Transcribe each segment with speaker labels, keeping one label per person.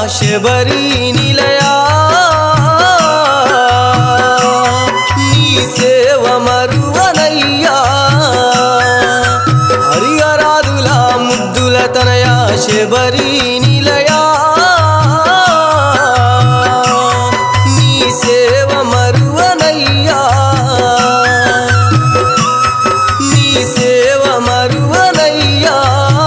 Speaker 1: శబరి నిలయా నీ సేవ మరువనయ్యా హరిహరాదుల ముద్దుల తనయ శబరి నిలయా నీ సేవ మరువనయ్యా నీ సేవ మరువనయ్యా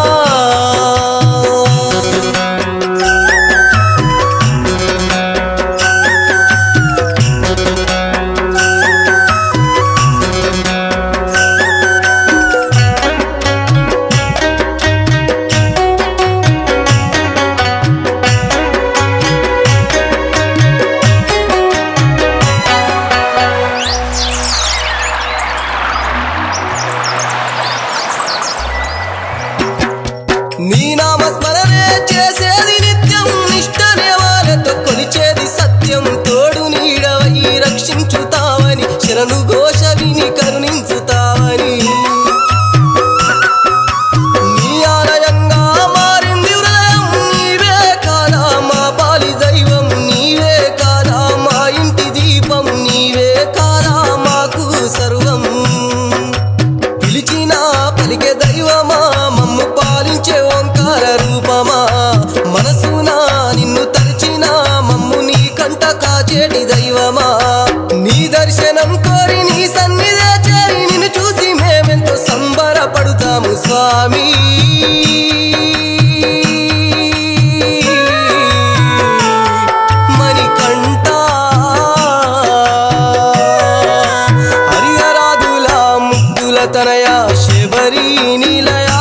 Speaker 1: నీ నామ స్మరణే చేసేది నిత్యం నిష్ట నియమాలతో కొలిచేది సత్యం తోడు నీడవై రక్షించుతావని శరణు ఘోష విని కరుణించుతావని నీ ఆలయంగా మారింది హృదయం నీవే కాదా మా పాలి దైవం నీవే కాదా మా ఇంటి దీపం నీవే కాదా మాకు సర్వం పిలిచిన పలికే దైవమా మమ్ము పాలించే ఓంకార రూపమా మనసున నిన్ను తలచిన మమ్ము నీ కంట కాచేటి దైవమా నీ దర్శనం కోరి నీ సన్నిధే చేరి నిన్ను చూసి మేమెంతో సంబరపడుతాము స్వామి మణికంఠ హరిహరాదుల ముద్దుల తనయ శబరి నిలయా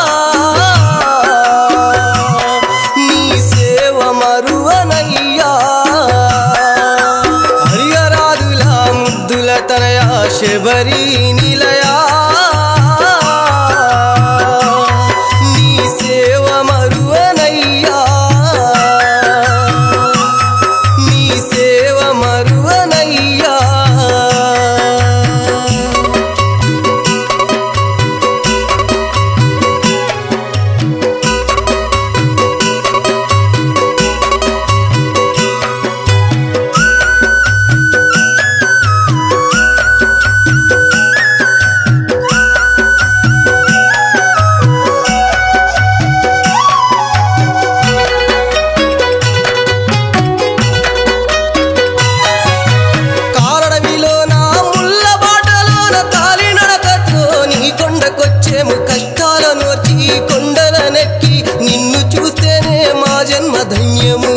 Speaker 1: నీ సేవ మరువనయ్యా హరిహరాదుల ముద్దుల తనయ శబరి నిలయా నీ సేవ మరువనయ్యా నీ సేవ మరువనయ్యా కారడవిలో నా ముళ్ళ బాటలోన కాలి నడకతో నీ కొండకొచ్చేము కష్టాల నోర్చి కొండల నెక్కి నిన్ను చూస్తేనే మా జన్మ ధన్యము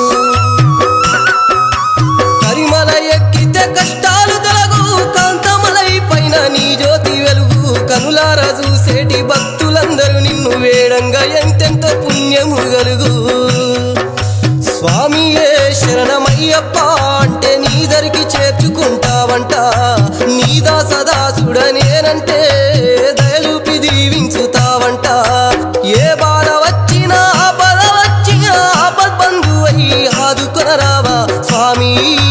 Speaker 1: కరిమల ఎక్కితే కష్టాలు తొలగు కాంతమలై పైన నీ జ్యోతి వెలుగు కనులార చూసేటి భక్తులందరూ నిన్ను వేడంగా ఎంతెంత పుణ్యము గలుగు స్వామియే శరణమయ్యప్ప అంటే నీ దరికి చేర్చుకుంటావంట నీ దాసదాసుడనేనంటే దయచూపి దీవించుతావంట ఏ బాధ వచ్చినా ఆపద వచ్చినా ఆపద్బంధు అయి ఆదుకొనరావా స్వామి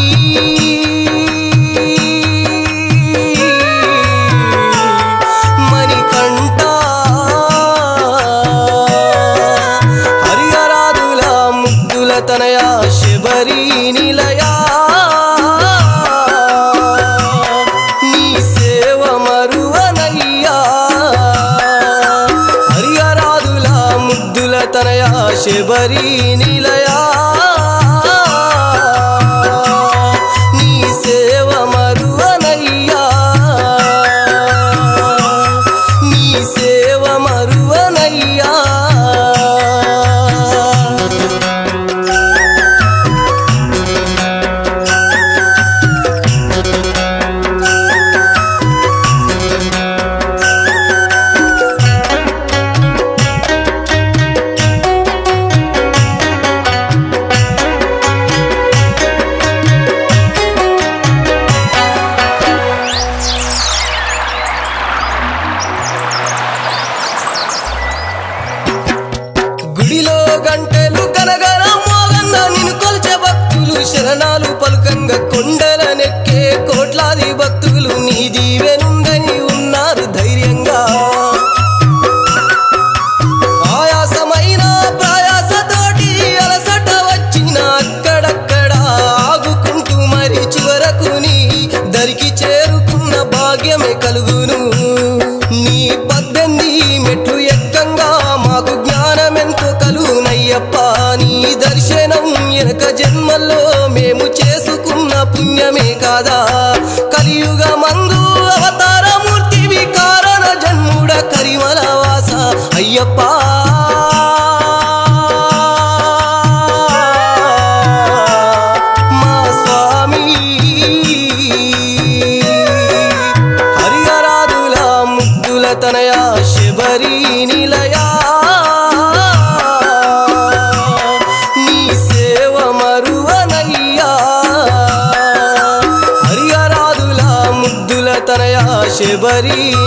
Speaker 1: మణికంఠ హరిహరాదుల ముద్దుల తనయ శబరి నిలయా నీ సేవ మరువనయ్యా హరిహరాదుల ముద్దుల తనయ శబరి నిలయా నీ సేవ మరువనయ్యా నీ సేవ మరువనయ్యా గుడిలో గంటలు గనగన మోగన్న నిన్ను కొలిచే భక్తులు శరణాలు పలుకంగా కొండల నెక్కే కోట్లాది భక్తులు నీ దీవెనుందని ఉన్నారు ధైర్యంగా ఆయాసమైన ప్రయాసతోటి అలసట పుణ్యమే కలుగును నీ పద్దెనిమిది మెట్లు ఎక్కంగా మాకు జ్ఞానమెంతో కలుగునయ్యప్ప నీ దర్శనం వెనక జన్మల్లో మేము చేసుకున్న పుణ్యమే కాదా కలియుగ మందు అవతారమూర్తివి కారణ జన్ముడ కరిమల వాస అయ్యప్ప మా స్వామి హరిహరాదుల ముద్దుల తనయ శబరి నిలయా నీ సేవ మరువనయ్యా హరిహరాదుల ముద్దుల తనయ శబరి